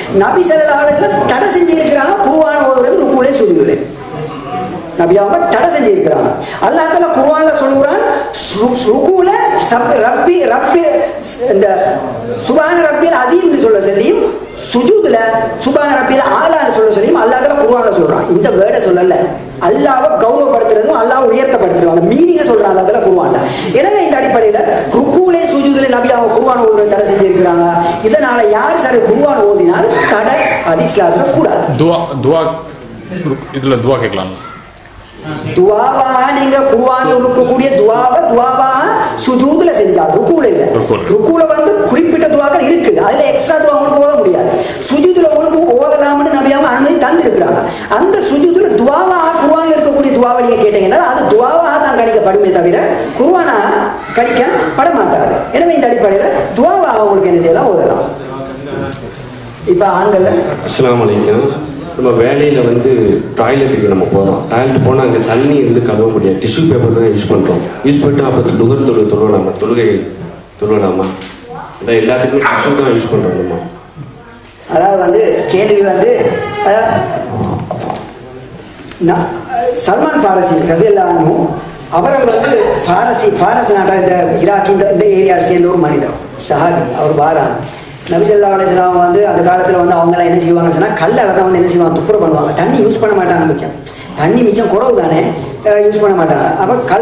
நபி ஸல்லல்லாஹு அலைஹி வஸல்லம் தடை செஞ்சு இருக்கிறாங்க குர்ஆன் ஓதுறது ருக்குலே சுஜூதுல நபி அவங்க தடை செஞ்சிருக்கிறாங்க அல்லாஹ் தாலா குர்ஆன்ல சொல்லுறான் சு- ருக்குல சப் ரப்பி ரப்பி இந்த சுபான ரப்பில் அதீம்னு சொல்ல சொல்லியும் சுஜூதுல சுபான ரப்பில் ஆலான்னு சொல்ல சொல்லியும் அல்லாஹ் தாலா குர்ஆன்ல சொல்றான் இந்த வேர்டை சொல்லல அல்லாஹ்வை கௌரவப்படுத்துறதும் அல்லாஹ் உயர்த்தப்படுத்துறதும் அந்த மீனிங்கை சொல்றான் அல்லாஹ் தாலா குர்ஆன்ல எனவே இந்த அடிப்படையில ருக்குலே சுஜூதுல நபி அவங்க குர்ஆன் ஓதுறது தடை செஞ்சிருக்கிறாங்க இதனால யார் சரி குர்ஆன் ஓதினால் தடை அதிஸ்லாத்துல கூடாது துவா துவா இதுல துவா கேட்கலாம் துவாவாக நீங்க குர்ஆன்ல இருக்கக்கூடிய துவாவை துவாவாக சுஜூதுல செஞ்சா ருக்கூல இல்ல ருக்குல. ருக்கூல வந்து குறிப்பிட்ட துவாக்கள் இருக்கு அதுல எக்ஸ்ட்ரா துவா உங்களுக்கு ஓத முடியாது சுஜூதுல உங்களுக்கு ஓதலாம்னு நபியாம அனுமதி தந்திருக்கிறாங்க அந்த சுஜூதுல துவாவாக குர்ஆன்ல இருக்கக்கூடிய துவாவை நீங்க கேட்டீங்கன்னா அது துவாவாக தான் கணிக்கப்படுமே தவிர குர்ஆனா கணிக்க பட மாட்டாது எனவே இந்த அடிப்படையில துவாவாக உங்களுக்கு என்ன செய்யலாம் ஓதலாம் இப்ப ஆண்கள்ல அஸ்ஸலாமு அலைக்கும் நம்ம வேலையில் வந்து டாய்லெட்டுக்கு நம்ம போகிறோம் டாய்லெட் போனால் அங்கே தண்ணி வந்து கழுவ முடியாது டிஷ்யூ பேப்பர் தான் யூஸ் பண்ணுறோம் யூஸ் பண்ணிட்டு அப்போ நுகர் தொழு தொழுவலாமா தொழுகை தொழுவலாமா அதான் எல்லாத்துக்குமே டிஷ்யூ தான் யூஸ் பண்ணுறோம் நம்ம அதாவது வந்து கேள்வி வந்து அஹ், ந- சல்மான் பாரசி ரசியல்லானு அவர்கள் வந்து பாரசி பாரஸ் நாட்டை இந்த ஈராக் இந்த இந்த ஏரியாவை சேர்ந்த ஒரு மனிதர் சஹாபி அவர் வாரான் நபிசல்லா அலிஸ்லாம் வந்து அந்த காலத்தில் வந்து அவங்களாம் என்ன செய்வாங்கன்னு சொன்னால் கல்லால் தான் வந்து என்ன செய்வாங்க துப்புரவு பண்ணுவாங்க தண்ணி யூஸ் பண்ண மாட்டாங்க மிச்சம் தண்ணி மிச்சம் குறவு தானே யூஸ் பண்ண மாட்டாங்க அப்போ கல்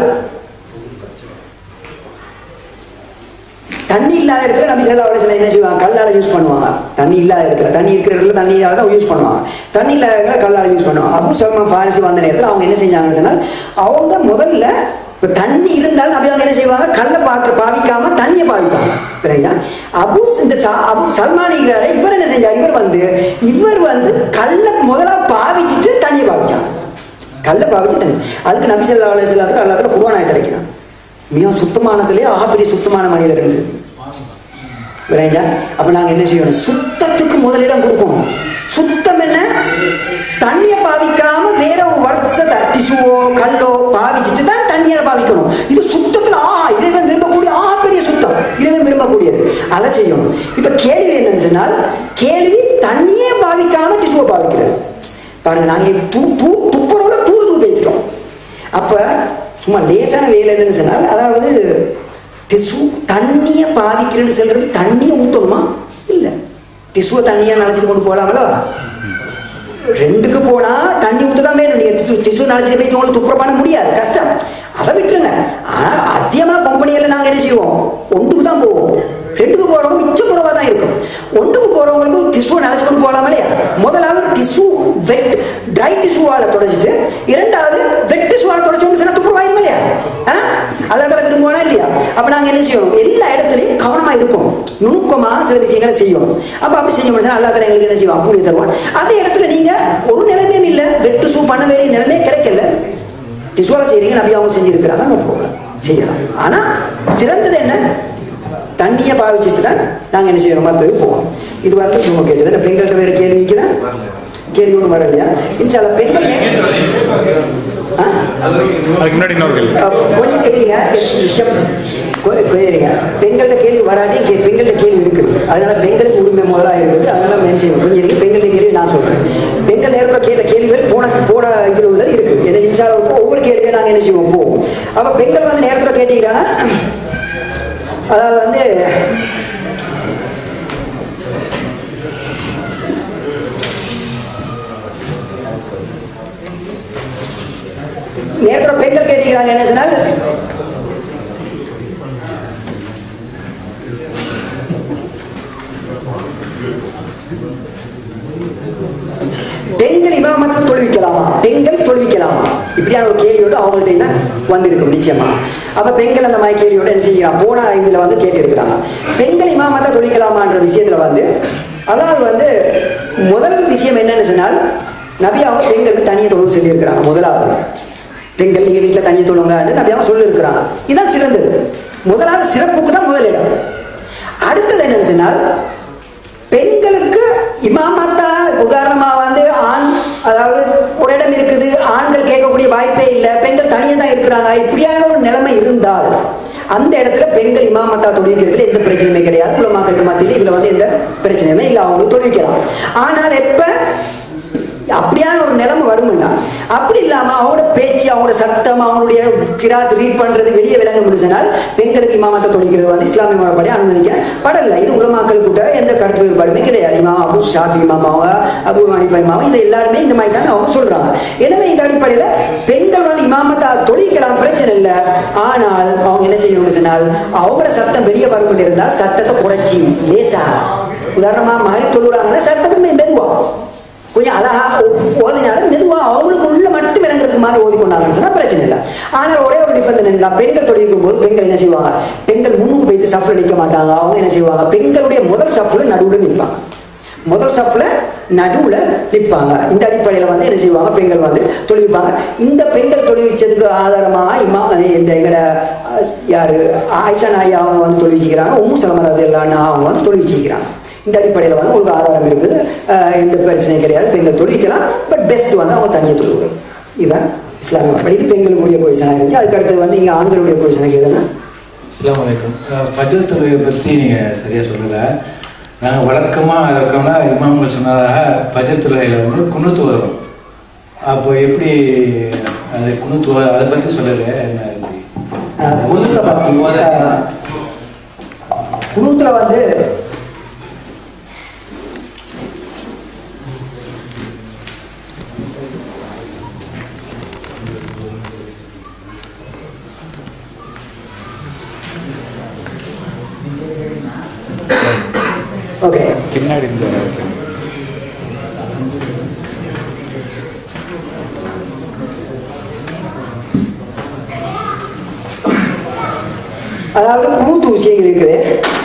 தண்ணி இல்லாத இடத்துல நபி ஸல்லல்லாஹு அலைஹி வஸல்லம் என்ன செய்வாங்க கல்லால யூஸ் பண்ணுவாங்க தண்ணி இல்லாத இடத்துல தண்ணி இருக்கிற இடத்துல தண்ணியால தான் யூஸ் பண்ணுவாங்க தண்ணி இல்லாத இடத்துல கல்லால யூஸ் பண்ணுவாங்க அபு சல்மான் ஃபாரிசி வந்த நேரத்தில் அவங்க என்ன செஞ்சாங்கன்னு சொன்னால் அவங்க முதல்ல இப்போ தண்ணி இருந்தாலும் நபி அவங்க என்ன செய்வாங்க கல்லை பார்க்க பாவிக்காம தண்ணியை பாவிப்பாங்க சரிங்களா அபு இந்த ச- அபு சல்மானிக்கிறாரு இவர் என்ன செஞ்சார் இவர் வந்து இவர் வந்து கல்லை முதல்ல பாவிச்சிட்டு தண்ணியை பாவிச்சாங்க கல்லை பாவிச்சு தண்ணி அதுக்கு நபி ஸல்லல்லாஹு அலைஹி வஸல்லத்துக்கு அல்லாஹ் குர்ஆனாய் கிடைக்கிறான் மிகவும் சுத்தமானதுலேயே ஆகப்பெரிய சுத்தமான மனிதர்னு சொல்லி விளைஞ்சா அப்ப நாங்க என்ன செய்யணும் சுத்தத்துக்கு முதலிடம் கொடுக்கணும் சுத்தம் என்ன தண்ணியை பாவிக்காம வேற ஒரு வருஷத்தை டிஷ்யூவோ கல்லோ பாவிச்சுட்டு தான் தண்ணியை பாவிக்கணும் இது சுத்தத்துல ஆ இறைவன் விரும்பக்கூடிய ஆ பெரிய சுத்தம் இறைவன் விரும்பக்கூடியது அதை செய்யணும் இப்ப கேள்வி என்னன்னு சொன்னால் கேள்வி தண்ணியே பாவிக்காம டிஷ்யூவை பாவிக்கிறது பாருங்க நாங்க தூ தூ துப்புரவுல தூர் தூர் பேசிட்டோம் அப்ப சும்மா லேசான வேலை என்னன்னு சொன்னால் அதாவது டிஷ்யூ தண்ணியை பாவிக்கிறேன்னு சொல்றது தண்ணியை ஊற்றணுமா இல்லை டிஷ்யூவை தண்ணியை நினச்சிட்டு கொண்டு போகலாமலோ ரெண்டுக்கு போனா தண்ணி ஊற்ற தான் வேணும் நீங்க டிஷ்யூ டிஷ்யூ நினச்சிட்டு போய் உங்களுக்கு துப்புரம் பண்ண முடியாது கஷ்டம் அதை விட்டுருங்க ஆனா அதிகமாக கம்பெனியில் நாங்கள் என்ன செய்வோம் ஒன்றுக்கு தான் போவோம் ரெண்டுக்கு போறவங்க மிச்சம் குறைவாக தான் இருக்கும் ஒன்றுக்கு போறவங்களுக்கு டிஷ்யூ நினச்சி கொண்டு போகலாமா இல்லையா முதலாவது டிஷ்யூ வெட் ட்ரை டிஷ்யூவால் தொடச்சிட்டு இரண்டாவது வெட் டிஷ்யூவால் தொடச்சோம்னு சொன்னா துப்புரவாயிரும் இல்லையா அல்லாத விரும்புவானா இல்லையா அப்ப நாங்க என்ன செய்யணும் எல்லா இடத்துலயும் கவனமா இருக்கும் நுணுக்கமா சில விஷயங்களை செய்யணும் அப்ப அப்படி செய்ய முடியாது அல்லா தலா எங்களுக்கு என்ன செய்வான் கூலி தருவான் அதே இடத்துல நீங்க ஒரு நிலைமையும் இல்ல வெட்டு சூ பண்ண வேண்டிய நிலைமையே கிடைக்கல டிஸ்வால செய்றீங்க நபி அவங்க செஞ்சிருக்கிறாங்க நோ ப்ராப்ளம் செய்யலாம் ஆனா சிறந்தது என்ன தண்ணியை பாவிச்சிட்டு தான் நாங்க என்ன செய்யறோம் மற்றதுக்கு போவோம் இது வந்து சும்மா கேட்டது என்ன பெண்கள்கிட்ட வேற கேள்வி இருக்குதா கேள்வி ஒன்றும் வர இல்லையா இன்ஷால்ல பெண்கள் ஆ அதுக்கு முன்னாடி இன்னொரு கேள்வி அப்ப கொஞ்சம் கேட்டீங்க நிமிஷம் கொ- கொஞ்சம் இருங்க. பெண்கள்ட்ட கேள்வி வராட்டி கே பெண்கள்ட்ட கேள்வி இருக்குது அதனால பெண்களுக்கு உரிமை முதலாக இருக்குது அதனால மென் செய்யணும் கொஞ்சம் இருக்கு பெண்கள்ட்ட கேள்வி நான் சொல்றேன் பெண்கள் நேரத்தில் கேட்ட கேள்விகள் போன போன இதில் உள்ளது இருக்கு ஏன்னா இன்ஷாலுக்கு ஒவ்வொரு கேள்வியும் நாங்கள் என்ன செய்வோம் போவோம் அப்போ பெண்கள் வந்து நேரத்தில் கேட்டீங்கன்னா அதாவது வந்து நேரத்தில் பெண்கள் கேட்டீங்கிறாங்க என்ன சொன்னால் பெண்கள் இமாமத்தை தொழுவிக்கலாமா பெண்கள் தொழுவிக்கலாமா இப்படியான ஒரு கேள்வியோடு அவங்கள்ட்ட தான் வந்திருக்கும் நிச்சயமா அப்ப பெண்கள் அந்த மாதிரி கேள்வியோட என்ன செய்யலாம் போன இதுல வந்து கேட்டு இருக்கிறாங்க பெண்கள் இமாமத்தை தொழிக்கலாமான்ற விஷயத்துல வந்து அதாவது வந்து முதல் விஷயம் என்னன்னு சொன்னால் நபி அவங்க பெண்களுக்கு தனியை தொழுவு சொல்லியிருக்கிறாங்க முதலாவது பெண்கள் நீங்க வீட்டில் தனியை தொழுங்கன்னு நபி அவங்க சொல்லியிருக்கிறாங்க இதுதான் சிறந்தது முதலாவது சிறப்புக்கு தான் முதலிடம் அடுத்தது என்னன்னு சொன்னால் பெண்களுக்கு இமாமத்தா உதாரணமா வந்து ஆண் அதாவது ஒரு இடம் இருக்குது ஆண்கள் கேட்கக்கூடிய வாய்ப்பே இல்லை பெண்கள் தனியாக தான் இருக்கிறாங்க இப்படியான ஒரு நிலைமை இருந்தால் அந்த இடத்துல பெண்கள் இமாமத்தா தொழுவிக்கிறதுல எந்த பிரச்சனையுமே கிடையாது உலமாக்களுக்கு மத்தியில் இதுல வந்து எந்த பிரச்சனையுமே இல்லை அவங்களுக்கு தொழுவிக்கலாம் ஆனால் எப்ப அப்படியான ஒரு நிலைமை வருமுன்னா அப்படி இல்லாம அவங்களோட பேச்சு அவங்களோட சத்தம் அவங்களுடைய கிராத் ரீட் பண்றது வெளியே விளங்க முடிஞ்சனால் பெண்களுக்கு இமாமத்தை தொழிக்கிறது வந்து இஸ்லாமிய முறைப்படி அனுமதிக்கப்படல இது உலமாக்கள் கூட எந்த கருத்து வேறுபாடுமே கிடையாது இமாம் அபு ஷாஃபி இமாமாவா அபு ஹனீஃபா இமாமா இது எல்லாருமே இந்த மாதிரி தான் அவங்க சொல்றாங்க எனவே இந்த அடிப்படையில் பெண்கள் வந்து இமாமத்தா தொழிக்கலாம் பிரச்சனை இல்லை ஆனால் அவங்க என்ன செய்யணும்னு சொன்னால் அவங்களோட சத்தம் வெளியே வரும் இருந்தால் சத்தத்தை குறைச்சி லேசா உதாரணமா மகரி தொழுகிறாங்கன்னா சத்தமே மெதுவா கொஞ்சம் அழகா ஓதினாலும் மெதுவா அவங்களுக்கு உள்ள மட்டும் விளங்குறதுக்கு மாதிரி ஓதி கொண்டாங்கன்னு சொன்னா பிரச்சனை இல்லை ஆனால் ஒரே ஒரு நிபந்தனை என்ன பெண்கள் தொழிலிக்கும் போது பெண்கள் என்ன செய்வாங்க பெண்கள் முன்னுக்கு போயிட்டு சஃப்ல நிற்க மாட்டாங்க அவங்க என்ன செய்வாங்க பெண்களுடைய முதல் சஃப்ல நடுவில் நிற்பாங்க முதல் சஃப்ல நடுவுல நிற்பாங்க இந்த அடிப்படையில் வந்து என்ன செய்வாங்க பெண்கள் வந்து தொழில்ப்பாங்க இந்த பெண்கள் தொழில்ச்சதுக்கு ஆதாரமாக இம்மா இந்த எங்கட அஹ், யாரு ஆயிஷா நாய் அவங்க வந்து தொழிற்சிக்கிறாங்க உம்மு சலமராது எல்லான்னு அவங்க வந்து தொழிற்சிக்கிறாங்க இந்த அடிப்படையில் வந்து உங்களுக்கு ஆதாரம் இருக்குது அஹ், எந்த பிரச்சனையும் கிடையாது பெண்கள் தொழிக்கலாம் பட் பெஸ்ட் வந்து அவங்க தனியாக தொழுவது இதுதான் இஸ்லாமிய மரபடி இது பெண்களுக்குரிய பொசிஷனாக இருந்துச்சு அதுக்கு அடுத்து வந்து இங்கே ஆண்களுடைய பொசிஷனை கேளுங்க அஸ்லாம் வலைக்கம் அஹ் ஃபஜ்ர் தொழுகை பற்றி நீங்கள் சரியாக சொல்லலை நாங்கள் வழக்கமாக இருக்கோம்னா இமாம்கள் சொன்னதாக ஃபஜ்ர் தொழுகையில் வந்து குணுத்து வரும் அப்போ எப்படி அது குணுத்து வ- அதை பற்றி சொல்லலை என்ன எப்படி? குணத்தை பற்றி குணூத்தில் வந்து ஓகே பின்னாடி இந்த அதாவது குணூத்து விஷயங்கள் இருக்குது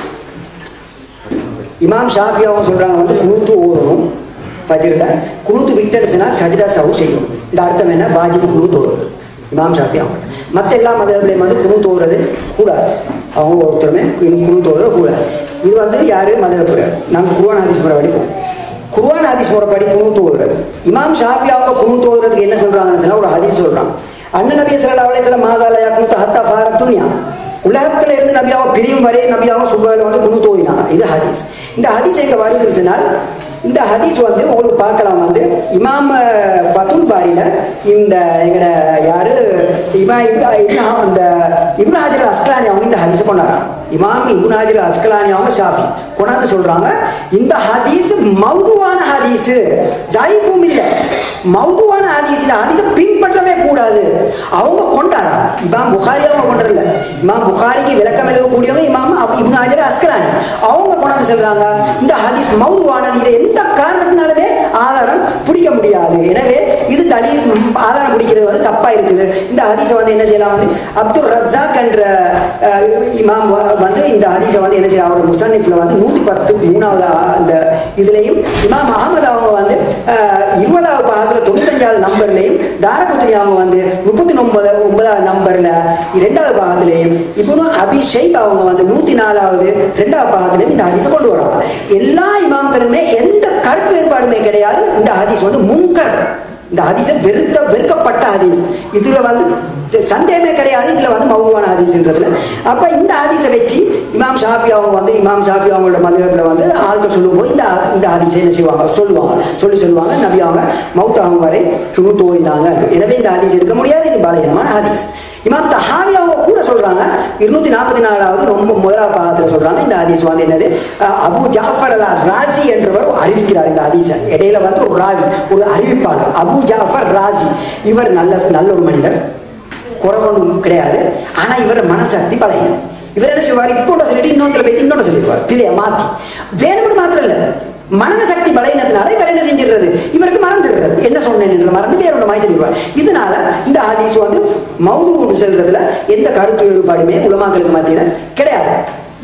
இமாம் ஷாஃபி அவங்க சொல்றாங்க வந்து குணூத்து ஓதணும் ஃபஜ்ரில் குணூத்து விட்டனுச்சுன்னா சஜிதா சவு செய்யும் இந்த அர்த்தம் என்ன வாஜிபு குணூத்து ஓடுறது இமாம் ஷாஃபி அவங்க மற்ற எல்லா மதங்களையும் வந்து குணூத்து ஓடுறது கூடாது அவங்க ஒருத்தருமே குணூத்து ஓடுறது கூடாது இது வந்து யாரு மதப்பிற நாங்கள் குருவான் ஹதீஸ் முறை படிப்போம் குருவான் ஹதீஸ் முறைப்படி குணூத்து ஓடுறது இமாம் ஷாஃபி அவங்க குணூத்து ஓடுறதுக்கு என்ன சொல்றாங்கன்னு சொன்னா ஒரு ஹதீஸ் சொல்றாங்க அண்ணன் நபி ஸல்லல்லாஹு அலைஹி வஸல்லம் மாதாலயா குன்த ஹத்தா ஃபாரத் துன்யா உலகத்துல இருந்து நபியாவை பிரியும் வரை நபியாவை சுபையில வந்து குனு தோதினாங்க இது ஹதீஸ் இந்த ஹதீஸ் எங்க வருகிறது சொன்னால் இந்த ஹதீஸ் வந்து உங்களுக்கு பார்க்கலாம் வந்து இமாம் அஹ், ஃபதுல் பாரியில இந்த எங்கட யாரு இமா இப்னு- இப்னு ஹா- அந்த இப்னு ஹாஜர் அஸ்கலானி அவங்க இந்த ஹதீஸை கொண்டாடுறாங்க இமாம் இப்னு ஹாஜர் அஸ்கலானி அவங்க ஷாஃபி கொண்டாந்து சொல்றாங்க இந்த ஹதீஸ் மௌதுவான ஹதீஸ் ஜாயிஃபும் இல்லை மௌதுவான ஹதீஸ் இந்த ஹதீஸை பின்பற்றவே கூடாது அவங்க கொண்டாடுறாங்க இமாம் புகாரி அவங்க கொண்டாடல இமாம் புகாரிக்கு விளக்கம் எழுதக்கூடியவங்க இமாம் அப்~ இப்னு ஹாஜர் அஸ்கலானி அவங்க கொண்டாந்து சொல்றாங்க இந்த ஹதீஸ் மௌதுவானது இதை எந்த காரணத்தினாலுமே ஆதாரம் பிடிக்க முடியாது எனவே இது தலீல் ம், ஆதாரம் பிடிக்கிறது வந்து தப்பா இருக்குது இந்த ஹதீஸை வந்து என்ன செய்யலாம் வந்து அப்துல் ரஸாக் என்ற அஹ், இமாம் வ- வந்து இந்த ஹதீஸை வந்து என்ன செய்யலாம் அவர் முசன்னிஃப்ல வந்து நூத்தி பத்து மூணாவது ஆ- அந்த இதுலயும் இமாம் அகமது அவங்க வந்து அஹ், இருபதாவது பாகத்துல தொண்ணூத்தஞ்சாவது நம்பர்லையும் தாரகுத்ரி அவங்க வந்து முப்பத்தி ஒன்பது ஒன்பதாவது நம்பர்ல இரண்டாவது பாகத்திலையும் இப்போ அபி ஷைப் அவங்க வந்து நூத்தி நாலாவது ரெண்டாவது பாகத்திலையும் இந்த ஹதீஸை கொண்டு வராங்க எல்லா இமாம்களுமே எந்த கருத்து வேறுபாடுமே கிடையாது இந்த ஹதீஸ் வந்து முன்கர் இந்த ஹதீஸை வெறுத்த வெறுக்கப்பட்ட ஹதீஸ் இதுல வந்து சந்தேகமே கிடையாது இதுல வந்து மௌதுவான ஹதீஸ்ன்றதுல அப்ப இந்த ஹதீஸை வச்சு இமாம் ஷாஃபி அவங்க வந்து இமாம் ஷாஃபி அவங்களோட மதுவப்பில் வந்து ஆட்கள் சொல்லும்போது இந்த இந்த ஹதீஸை என்ன செய்வாங்க சொல்லுவாங்க சொல்லி சொல்லுவாங்க நபி அவங்க மௌத்தாகும் வரை குழு தோதினாங்க எனவே இந்த ஹதீஸ் எடுக்க முடியாது இது பலகீனமான ஹதீஸ் இமாம் தஹாவி அவங்க கூட சொல்றாங்க இருநூத்தி நாற்பத்தி நாலாவது ரொம்ப முதலாவது பாகத்தில் சொல்றாங்க இந்த ஹதீஸ் வந்து என்னது அஹ், அபு ஜாஃபர் அல் ராசி என்றவர் அறிவிக்கிறார் இந்த ஹதீஸை இடையில வந்து ஒரு ராவி ஒரு அறிவிப்பாளர் அபு ஜாஃபர் ராசி இவர் நல்ல நல்ல ஒரு மனிதர் குறை ஒன்றும் கிடையாது ஆனா இவர் மனசக்தி பழையன் இவர் என்ன செய்வார் இப்போ ஒன்று சொல்லிட்டு இன்னொருத்தர போய் இன்னொன்று சொல்லிடுவார் பிள்ளைய மாத்தி வேணும்னு மாத்திரம் இல்லை மனத சக்தி பலகீனத்தினால இவர் என்ன செஞ்சிடுறது இவருக்கு மறந்துடுறது என்ன சொன்னேன் என்று மறந்து வேற ஒன்று மாதிரி சொல்லிடுவார் இதனால இந்த ஹதீஸ் வந்து மௌது ஒன்று செல்றதுல எந்த கருத்து வேறுபாடுமே உலமாக்களுக்கு மத்தியில கிடையாது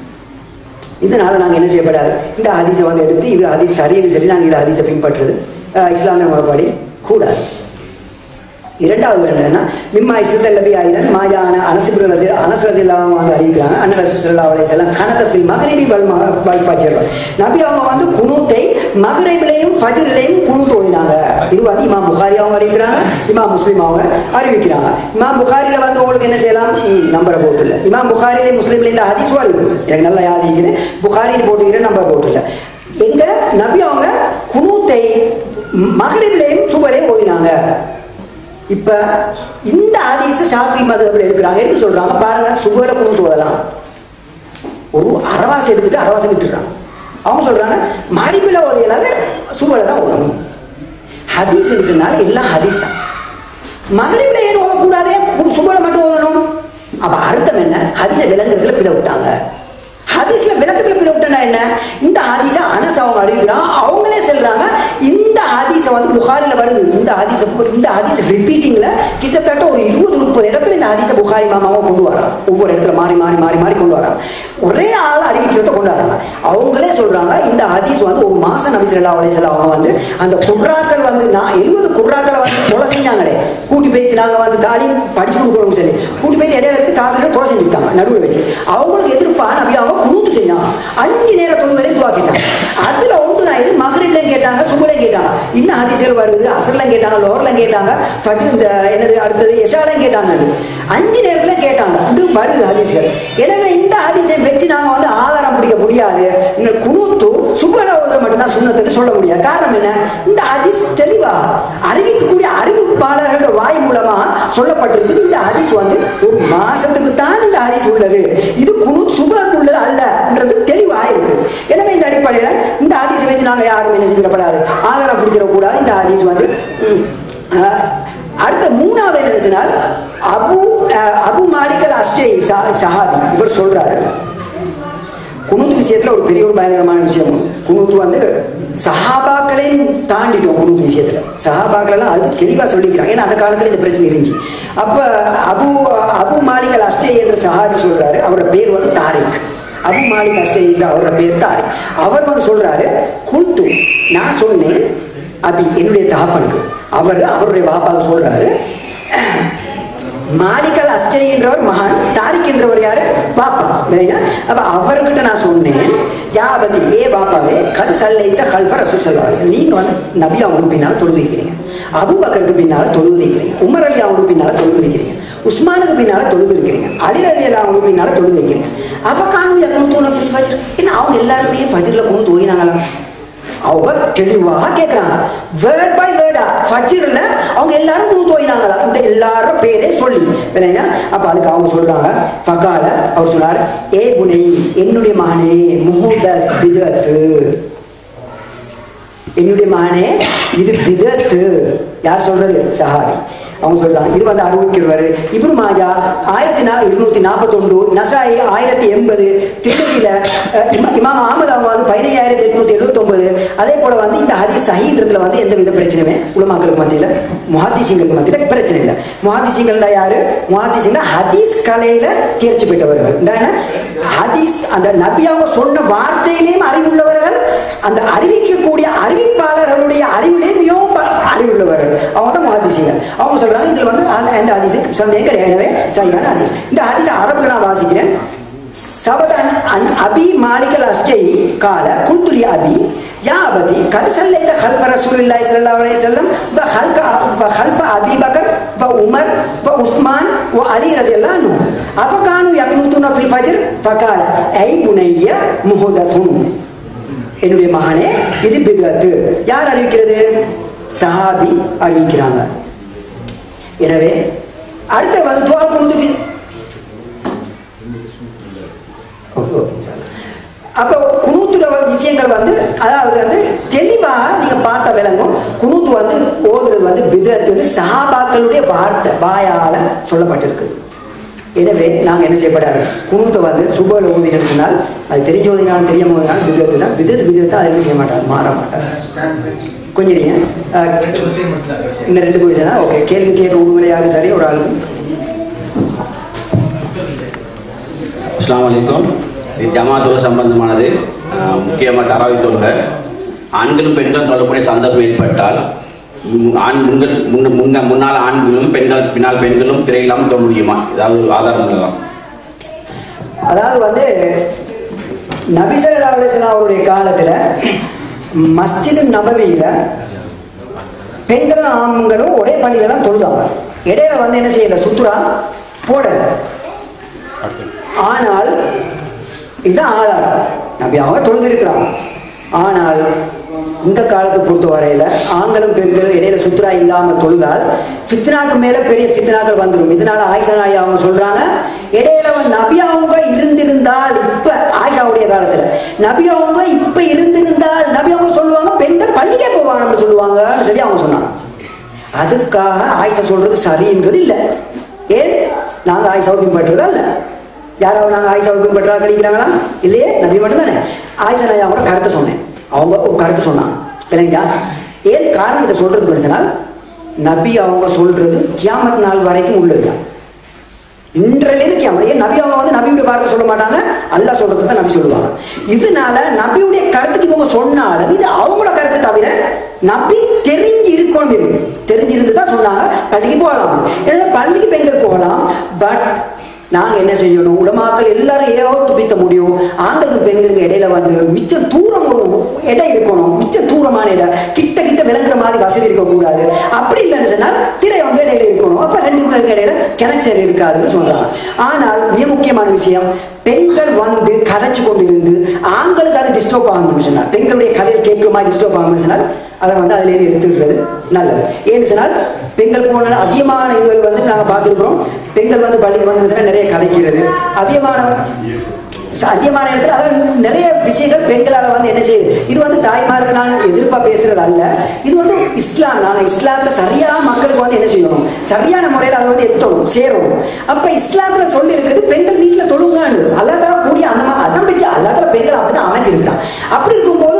இதனால நாங்க என்ன செய்யப்படாது இந்த ஹதீஸை வந்து எடுத்து இது ஹதீஸ் சரின்னு சரி நாங்க இந்த ஹதீஸை பின்பற்றுறது அஹ், இஸ்லாமிய முறைப்பாடி கூடாது இரண்டாவது என்னன்னா மிம்மா இஷ்டத்தில் லபி ஆயுதன் மாயான அனசிபுர ரசி அனசரசில்லாம் வந்து அறிவிக்கிறாங்க அண்ணன் ரசூசல்லா அலையம் கனத்த ஃபில் மகரிபி வல் ம- வல் ஃபஜர் நபி அவங்க வந்து குனூத்தை மகரிபிலையும் ஃபஜரிலையும் குனூத் ஓதினாங்க இது வந்து இமாம் புகாரி அவங்க அறிவிக்கிறாங்க இமாம் முஸ்லீம் அவங்க அறிவிக்கிறாங்க இமாம் புகாரில வந்து உங்களுக்கு என்ன செய்யலாம் நம்பரை போட்டு இல்லை இமாம் புகாரிலே முஸ்லீம்ல இந்த ஹதீஸ் வருது எனக்கு நல்லா யாद இருக்குது புகாரின்னு போட்டுக்கிற நம்பர் போட்டு இல்லை எங்க நபி அவங்க குனூத்தை மகரிபிலையும் சுபலையும் ஓதினாங்க இப்ப இந்த ஹதீஸ் ஷாஃபி மதத்தில் எடுக்கிறாங்க எடுத்து சொல்றாங்க பாருங்க சுபல குனூத் ஓதலாம் ஒரு அரவாசி எடுத்துட்டு அரவாசி விட்டுறாங்க அவங்க சொல்றாங்க மடிப்பில் ஓதியலாத சுபல தான் ஓதணும் ஹதீஸ் சொன்னால எல்லாம் ஹதீஸ் தான் மகரிபில் ஏன் ஓதக்கூடாதே சுபல மட்டும் ஓதணும் அப்ப அர்த்தம் என்ன ஹதீஸை விளங்குறதுல பிழை விட்டாங்க ஹதீஸ்ல விளக்கத்துல பிழை விட்டா என்ன இந்த ஹதீஸை அனஸ் அவங்க அறிவிக்கிறான் அவங்களே சொல்றாங்க இந்த ஹதீஸை வந்து புகாரில வருது இந்த ஹதீஸை இந்த ஹதீஸ் ரிப்பீட்டிங்ல கிட்டத்தட்ட ஒரு இருபது முப்பது இடத்துல இந்த ஹதீஸை புகாரி மாமாவை கொண்டு வராங்க ஒவ்வொரு இடத்துல மாறி மாறி மாறி மாறி கொண்டு வராங்க ஒரே ஆள் அறிவிக்கிறத கொண்டு வராங்க அவங்களே சொல்றாங்க இந்த ஹதீஸ் வந்து ஒரு மாசம் நபி ஸல்லல்லாஹு அலைஹி வஸல்லம் அவங்க வந்து அந்த குர்ராக்கள் வந்து நான் எழுபது குர்ராக்களை வந்து கொலை செஞ்சாங்களே கூட்டி போய் நாங்க வந்து தாலி படிச்சு கொடுக்கணும் சரி கூட்டி போய் இடையில வச்சு காவிரிகள் கொலை செஞ்சுட்டாங்க நடுவில் வச்சு அவங்களுக்கு எதிர்ப்பா நபி அவங்க குனூத்து செஞ்சாங்க அஞ்சு நேர தொழுகளை துவாக்கிட்டாங்க அதுல ஒன்று தான் இது மகரிப்லையும் கேட்டாங்க சுபலையும் கேட்டாங்க இன்னும் ஹதீஸ்கள் வருது அசர்லாம் கேட்டாங்க லோர்லாம் கேட்டாங்க ஃபஜ்ர் இந்த என்னது அடுத்தது எஷாலாம் கேட்டாங்க அஞ்சு நேரத்துல கேட்டாங்க இது வருது ஹதீஸ்கள் எனவே இந்த ஹதீஸை வச்சு நாங்க வந்து ஆதாரம் பிடிக்க முடியாது இந்த குனூத்து சுபல ஓதுற மட்டும்தான் சுண்ணத்துன்னு சொல்ல முடியாது காரணம் என்ன இந்த ஹதீஸ் தெளிவா அறிவிக்கக்கூடிய அறிவிப்பாளர்களோட வாய் மூலமா சொல்லப்பட்டிருக்குது இந்த ஹதீஸ் வந்து ஒரு மாசத்துக்கு தான் இந்த ஹதீஸ் உள்ளது இது குனூத் சுபக்கு உள்ளது அல்லன்றது தெளிவா இருக்கு எனவே இந்த அடிப்படையில இந்த ஹதீஸை வச்சு நாங்க யாரும் என்ன செஞ்சிடப்படாது ஆதாரம் பிடிச்சிடக்கூடாது இந்த ஹதீஸ் வந்து ம், அஹ், அடுத்த மூணாவது என்ன சொன்னால் அபு அஹ், அபு மாலிகல் அஸ்டே சஹாபி இவர் சொல்றாரு குனூத்து விஷயத்துல ஒரு பெரிய ஒரு பயங்கரமான விஷயம் குனூத்து வந்து சஹாபாக்களையும் தாண்டிட்டோம் குனூத்து விஷயத்துல சஹாபாக்கள் அது தெளிவா சொல்லிக்கிறாங்க ஏன்னா அந்த காலத்துல இந்த பிரச்சனை இருந்துச்சு அப்ப அபு அபு மாலிகல் அஸ்டே என்ற சஹாபி சொல்றாரு அவரோட பேர் வந்து தாரிக் அபு மாலிக் அஸ்டே என்ற அவரோட பேர் தாரிக் அவர் வந்து சொல்றாரு குல்து நான் சொன்னேன் அபி என்னுடைய தகப்பனுக்கு அவர் அவருடைய பாப்பாவுக்கு சொல்றாரு மாலிகல் அஸ்டை என்றவர் மகான் தாரிக் என்றவர் யாரு பாப்பா இல்லையா அப்ப அவர்கிட்ட நான் சொன்னேன் யாபதி ஏ பாப்பாவே கது சல்லைத்த கல்ஃப ரசூ சொல்வார் நீங்க வந்து நபி அவங்களுக்கு பின்னால தொழுது வைக்கிறீங்க அபுபக்கருக்கு பின்னால தொழுது வைக்கிறீங்க உமர் அலி அவங்களுக்கு பின்னால தொழுது வைக்கிறீங்க உஸ்மானுக்கு பின்னால தொழுது இருக்கிறீங்க அலி ரதி அல்லா அவங்களுக்கு பின்னால தொழுது வைக்கிறீங்க அவ காணும் யக்னூத்தூன ஃபில் ஃபஜ்ர் என்ன அவங்க எல்லாருமே ஃபஜ்ர்ல கொண்டு ஓயினாங்களா அவங்க தெளிவாக கேட்குறாங்க வேர்ட் பை வேர்டா ஃபஜ்ரில் அவங்க எல்லாரும் தூத்து போயினாங்களா இந்த எல்லாரும் பேரே சொல்லி இல்லைங்க அப்போ அதுக்கு அவங்க சொல்றாங்க ஃபகால அவர் சொன்னார் ஏ புனை என்னுடைய மகனே முஹூதஸ் பிதத்து என்னுடைய மகனே இது பிதத்து யார் சொல்றது சஹாபி அவங்க சொல்றாங்க இது வந்து அறிவிக்கிறவர் இப்னு மாஜா ஆயிரத்தி நா இருநூத்தி நாற்பத்தொன்று நசாயி ஆயிரத்தி எண்பது திருமதியில அஹ், இமா- இமாம் அகமது அவங்க வந்து பதினையாயிரத்தி எட்நூத்தி எழுபத்தொன்பது அதே போல வந்து இந்த ஹதீஸ் சஹீன்றதுல வந்து எந்த வித பிரச்சனையுமே உலமாக்களுக்கு மத்தியில முஹாதிசிங்களுக்கு மத்தியில பிரச்சனை இல்லை முஹாதிசிங்கள்னா யாரு முஹாதிசிங்க ஹதீஸ் கலையில தேர்ச்சி பெற்றவர்கள் இந்த என்ன? ஹதீஸ் அந்த நபி அவங்க சொன்ன வார்த்தையிலேயும் அறிவுள்ளவர்கள் அந்த அறிவிக்கக்கூடிய அறிவிப்பாளர்களுடைய அறிவிலே மிகவும் ப- அறிவுள்ளவர்கள் அவங்க தான் முஹாதிசிங்க அவங்க சொல்றாங்க இதுல வந்து அந்த இந்த ஹதீஸ் சந்தேகம் கிடையாது எனவே சரியான ஹதீஸ் இந்த ஹதீஸ் அரபுல நான் வாசிக்கிறேன் சபத அன் அன் அபி மாலிகல் அஸ்ஜை கால குல்துலி அபி யா அபதி கது சல்லைத خلف رسول الله صلى الله عليه وسلم وخلف وخلف ابي بكر وعمر وعثمان وعلي رضي الله عنه افكانوا يقنطون في الفجر فقال اي بني محدث என்னுடைய மகனே இது பிதத்து யார் அறிவிக்கிறது சஹாபி அறிவிக்கிறாங்க எனவே அடுத்த வந்து துவால் குழுது ஓகே ஓகே சார் அப்போ குனூத்துல விஷயங்கள் வந்து அதாவது வந்து தெளிவாக நீங்கள் பார்த்த விளங்கும் குனூத்து வந்து ஓதுறது வந்து பிதத்துன்னு சஹாபாக்களுடைய வார்த்தை வாயால் சொல்லப்பட்டிருக்கு எனவே நாங்கள் என்ன செய்யப்படாது குனூத்தை வந்து சுபல ஓதினு சொன்னால் அது தெரிஞ்ச ஓதினாலும் தெரியாம ஓதினாலும் பிதத்து தான் பிதத்து பிதத்தை அதை என்ன செய்ய மாட்டார் மாற மாட்டார் கொஞ்சம் இருங்க. அஹ், இன்னும் ரெண்டு கொஸ்டினா ஓகே கேள்வி கேட்க உங்களை யாரும் சரி ஒரு ஆளுக்கு அஸ்ஸலாமு அலைக்கும் இது ஜமாத்தோட சம்பந்தமானது முக்கியமாக தராவி தொழுகை ஆண்களும் பெண்களும் தொழக்கூடிய சந்தர்ப்பம் ஏற்பட்டால் முன் ஆண் முன்கள் முன்ன முன்ன முன்னால் ஆண்களும் பெண்கள் பின்னால் பெண்களும் திரையில்லாமல் தொட முடியுமா ஏதாவது ஒரு ஆதாரம் உள்ளதா அதாவது வந்து நபிசல்லா அலிஸ்லாம் அவருடைய காலத்துல மஸ்ஜிது நபவியில பெண்களும் ஆண்களும் ஒரே பள்ளியில தான் தொழுதாங்க இடையில வந்து என்ன செய்யல சுத்துரா போடல ஆனால் இதுதான் ஆதாரம் நபி அவங்க தொழுது இருக்கிறாங்க ஆனால் இந்த காலத்தை பொறுத்த வரையில ஆண்களும் பெண்களும் இடையில சுற்றுலா இல்லாம தொழுதால் ஃபித்னாக்கு மேல பெரிய ஃபித்னாக்கள் வந்துடும் இதனால ஆயிஷா நாய் அவங்க சொல்றாங்க இடையில வந்து நபி அவங்க இருந்திருந்தால் இப்ப ஆயிஷாவுடைய காலத்துல நபி அவங்க இப்ப இருந்திருந்தால் நபி அவங்க சொல்லுவாங்க பெண்கள் பள்ளிக்கே போவாங்கன்னு சொல்லுவாங்கன்னு சொல்லி அவங்க சொன்னாங்க அதுக்காக ஆயிஷா சொல்றது சரின்றது இல்லை ஏன் நாங்க ஆயிஷாவை பின்பற்றுறதா இல்லை யாராவது நாங்கள் ஆயிஷாவை பின்பற்றா கிடைக்கிறாங்களா இல்லையே நபி மட்டும்தானே ஆயிஷா நான் கூட கருத்தை சொன்னேன் அவங்க ஒரு கருத்து சொன்னாங்க இல்லைங்களா ஏன் காரணத்தை சொல்றதுக்கு சொன்னால் நபி அவங்க சொல்றது கியாமத் நாள் வரைக்கும் உள்ளதுதான் இன்றிலிருந்து கியாமத் ஏன் நபி அவங்க வந்து நபியுடைய வார்த்தை சொல்ல மாட்டாங்க அல்லாஹ் சொல்றது தான் நபி சொல்லுவாங்க இதனால நபியுடைய கருத்துக்கு இவங்க சொன்னாலும் இது அவங்களோட கருத்தை தவிர நபி தெரிஞ்சு இருக்கணும் இது தெரிஞ்சிருந்து தான் சொன்னாங்க பள்ளிக்கு போகலாம் எனவே பள்ளிக்கு பெண்கள் போகலாம் பட் நாங்க என்ன செய்யணும் உலமாக்கள் எல்லாரும் ஏதோ துப்பித்த முடியும் ஆண்களுக்கும் பெண்களுக்கு இடையில வந்து மிச்சம் தூரம் ஒரு இடம் இருக்கணும் மிச்சம் தூரமான இடம் கிட்ட கிட்ட விளங்குற மாதிரி வசதி இருக்கக்கூடாது அப்படி இல்லைன்னு சொன்னால் திரை வந்து இடையில இருக்கணும் அப்ப ரெண்டு பேருக்கு இடையில கிணச்சல் இருக்காதுன்னு சொல்றாங்க ஆனால் மிக முக்கியமான விஷயம் பெண்கள் வந்து கதைச்சு கொண்டிருந்து ஆண்களுக்கு அது டிஸ்டர்ப் ஆகணும்னு சொன்னால் பெண்களுடைய கதையை கேட்குற மாதிரி டிஸ்டர்ப் ஆகணும்னு சொன்னால் அதை வந்து அதுல இருந்து எடுத்துக்கிறது நல்லது ஏன்னு சொன்னால் பெண்கள் போன அதிகமான இதுகள் வந்து நாங்கள் பார்த்துருக்குறோம் பெண்கள் வந்து பள்ளிக்கு வந்து சொன்னால் நிறைய கதைக்கிறது அதிகமான ச- அதிகமான இடத்துல அதாவது நிறைய விஷயங்கள் பெண்களால் வந்து என்ன செய்யுது இது வந்து தாய்மார்களால் எதிர்ப்பா பேசுறது அல்ல இது வந்து இஸ்லாம் நாங்கள் இஸ்லாத்தை சரியா மக்களுக்கு வந்து என்ன செய்யணும் சரியான முறையில் அதை வந்து எத்தணும் சேரணும் அப்ப இஸ்லாத்துல சொல்லி இருக்குது பெண்கள் வீட்டுல தொழுங்கான்னு அல்லாதால கூடிய அந்த மா- அதான் வச்சு அல்லாதால பெண்கள் அப்படிதான் அமைச்சிருக்கிறான் அப்படி இருக்கும்போது